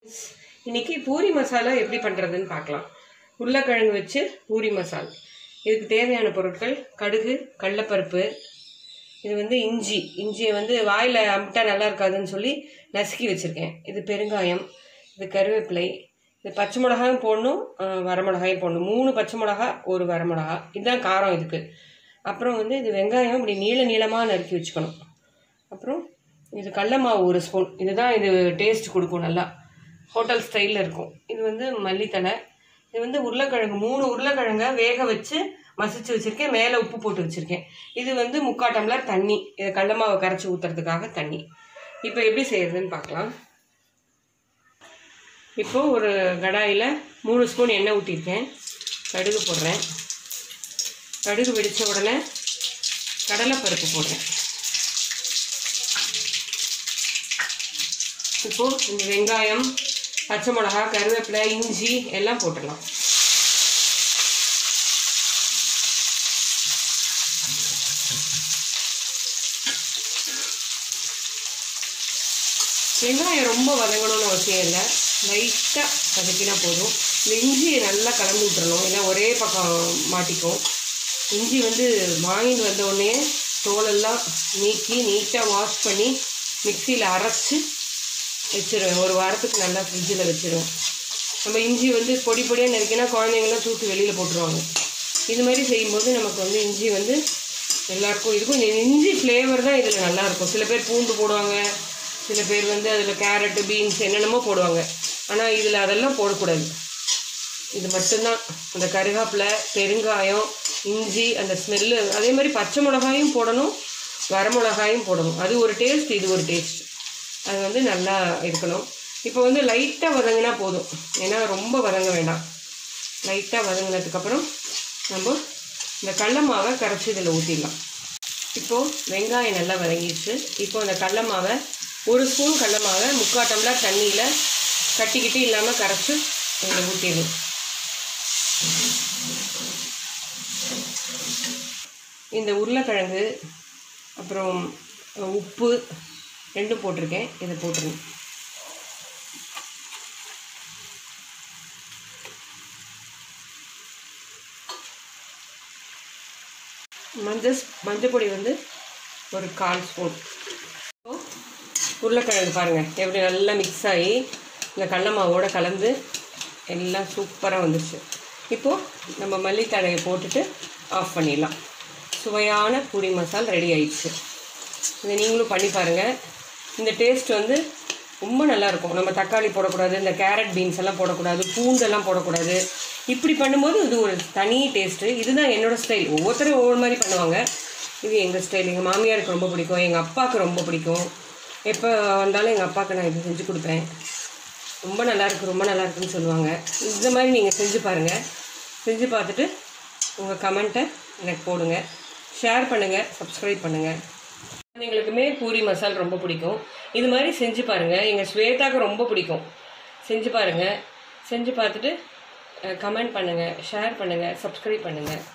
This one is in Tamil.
இன்னைக்கு பூரி மசாலா எப்படி பண்ணுறதுன்னு பார்க்கலாம் உருளைக்கிழங்கு வச்சு பூரி மசால் இதுக்கு தேவையான பொருட்கள் கடுகு கடலப்பருப்பு இது வந்து இஞ்சி இஞ்சியை வந்து வாயில் அம்பிட்டா நல்லா இருக்காதுன்னு சொல்லி நசுக்கி வச்சுருக்கேன் இது பெருங்காயம் இது கருவேப்பிலை இது பச்சை மிளகாயும் போடணும் அஹ், வரமிளகாயும் போடணும் மூணு பச்சை மிளகா ஒரு வரமிளகா இதுதான் காரம் இதுக்கு அப்புறம் வந்து இது வெங்காயம் இப்படி நீள நீளமாக நறுக்கி வச்சுக்கணும் அப்புறம் இது கடல மாவு ஒரு ஸ்பூன் இதுதான் இது டேஸ்ட் கொடுக்கும் நல்லா ஹோட்டல் ஸ்டைலில் இருக்கும் இது வந்து மல்லித்தலை இது வந்து உருளைக்கிழங்கு மூணு உருளைக்கிழங்க வேக வச்சு மசிச்சு வச்சுருக்கேன் மேலே உப்பு போட்டு வச்சுருக்கேன் இது வந்து முக்கால் டம்ளர் தண்ணி இது கடல மாவை கரைச்சி ஊற்றுறதுக்காக தண்ணி இப்போ எப்படி செய்யறதுன்னு பார்க்கலாம் இப்போ ஒரு கடாயில் மூணு ஸ்பூன் எண்ணெய் ஊற்றிருக்கேன் கடுகு போடுறேன் கடுகு வெடித்த உடனே கடலைப்பருப்பு போடுறேன் இப்போ இந்த வெங்காயம் பச்சை மிளகா கருவேப்பிலை இஞ்சி எல்லாம் போட்டுடலாம் வெங்காயம் ரொம்ப வதங்கணும்னு அவசியம் இல்லை லைட்டாக வதக்கினா போதும் இந்த இஞ்சியை நல்லா கலந்து விட்டுறணும் ஏன்னா ஒரே பக்கம் மாட்டிக்கும் இஞ்சி வந்து வாங்கிட்டு வந்த உடனே தோலெல்லாம் நீக்கி நீட்டாக வாஷ் பண்ணி மிக்சியில் அரைச்சி வச்சிருவேன் ஒரு வாரத்துக்கு நல்லா ஃப்ரிட்ஜில் வச்சிருவேன் நம்ம இஞ்சி வந்து பொடி பொடியாக நறுக்கினா குழந்தைங்களாம் தூக்கி வெளியில் போட்டுருவாங்க இது மாதிரி செய்யும்போது நமக்கு வந்து இஞ்சி வந்து எல்லாருக்கும் இதுக்கும் இந்த இஞ்சி ஃப்ளேவர் தான் இதில் நல்லாயிருக்கும் சில பேர் பூண்டு போடுவாங்க சில பேர் வந்து அதில் கேரட்டு பீன்ஸ் என்னென்னமோ போடுவாங்க ஆனால் இதில் அதெல்லாம் போடக்கூடாது இது மட்டும்தான் அந்த கருவேப்பிலை பெருங்காயம் இஞ்சி அந்த ஸ்மெல்லு அதே மாதிரி பச்சை மிளகாயும் போடணும் வரமிளகாயும் போடணும் அது ஒரு டேஸ்ட் இது ஒரு டேஸ்ட் அது வந்து நல்லா இருக்கணும் இப்போ வந்து லைட்டாக வதங்கினா போதும் ஏன்னா ரொம்ப வதங்க வேண்டாம் லைட்டாக வதங்கினதுக்கப்புறம் நம்ம இந்த கடல மாவை கரைச்சி இதில் ஊற்றிடலாம் இப்போது வெங்காயம் நல்லா வதங்கிடுச்சு இப்போ அந்த கடல மாவை ஒரு ஸ்பூன் கடல மாவை முக்கால் டம்ளர் தண்ணியில் கட்டிக்கிட்டு இல்லாமல் கரைச்சி இதில் ஊற்றிடணும் இந்த உருளைக்கிழங்கு அப்புறம் உப்பு ரெண்டும் போட்டிருக்கேன் இதை போட்டுருங்க மஞ்சள் மஞ்சள் பொடி வந்து ஒரு கால் ஸ்பூன் உருளைக்கிழங்கு பாருங்கள் எப்படி நல்லா மிக்ஸ் ஆகி இந்த கடல மாவோட கலந்து எல்லாம் சூப்பராக வந்துருச்சு இப்போது நம்ம மல்லித்தழையை போட்டுட்டு ஆஃப் பண்ணிடலாம் சுவையான பூரி மசால் ரெடி ஆயிடுச்சு இதை நீங்களும் பண்ணி பாருங்கள் இந்த டேஸ்ட் வந்து ரொம்ப நல்லா இருக்கும் நம்ம தக்காளி போடக்கூடாது இந்த கேரட் பீன்ஸ் எல்லாம் போடக்கூடாது பூண்டெல்லாம் போடக்கூடாது இப்படி பண்ணும்போது இது ஒரு தனி டேஸ்ட்டு இதுதான் என்னோடய ஸ்டைல் ஒவ்வொருத்தரும் ஒவ்வொரு மாதிரி பண்ணுவாங்க இது எங்கள் ஸ்டைல் எங்கள் மாமியாருக்கு ரொம்ப பிடிக்கும் எங்கள் அப்பாவுக்கு ரொம்ப பிடிக்கும் எப்போ வந்தாலும் எங்கள் அப்பாவுக்கு நான் இது செஞ்சு கொடுப்பேன் ரொம்ப நல்லா இருக்கு ரொம்ப நல்லா இருக்குன்னு சொல்லுவாங்க இந்த மாதிரி நீங்கள் செஞ்சு பாருங்கள் செஞ்சு பார்த்துட்டு உங்கள் கமெண்ட்டை எனக்கு போடுங்க ஷேர் பண்ணுங்கள் சப்ஸ்கிரைப் பண்ணுங்கள் குழந்தைங்களுக்குமே பூரி மசால் ரொம்ப பிடிக்கும் இது மாதிரி செஞ்சு பாருங்கள் எங்கள் ஸ்வேதாக்கு ரொம்ப பிடிக்கும் செஞ்சு பாருங்கள் செஞ்சு பார்த்துட்டு கமெண்ட் பண்ணுங்கள் ஷேர் பண்ணுங்கள் சப்ஸ்கிரைப் பண்ணுங்கள்